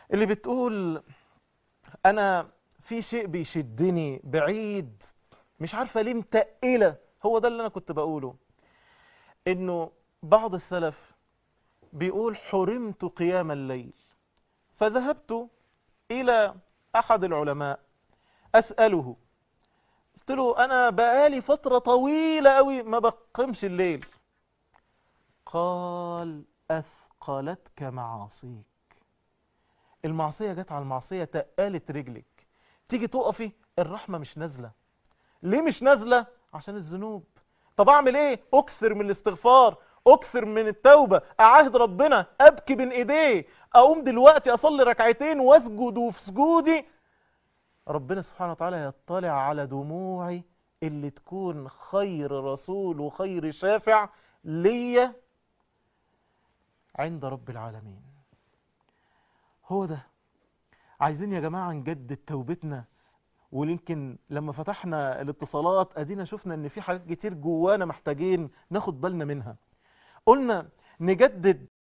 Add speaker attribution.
Speaker 1: اللي بتقول انا في شيء بيشدني بعيد مش عارفه ليه متقله هو ده اللي انا كنت بقوله انه بعض السلف بيقول حرمت قيام الليل فذهبت الى احد العلماء اساله قلت له انا بقالي فتره طويله قوي ما بقيمش الليل قال اثقلتك معاصيك المعصيه جت على المعصيه تقالت رجلك تيجي تقفي الرحمه مش نازله ليه مش نازله عشان الذنوب طب اعمل ايه اكثر من الاستغفار اكثر من التوبه اعاهد ربنا ابكي بين ايديه اقوم دلوقتي اصلي ركعتين واسجد وفي سجودي ربنا سبحانه وتعالى يطلع على دموعي اللي تكون خير رسول وخير شافع ليا عند رب العالمين هو ده عايزين يا جماعة نجدد توبتنا ويمكن لما فتحنا الاتصالات ادينا شفنا ان في حاجات كتير جوانا محتاجين ناخد بالنا منها قلنا نجدد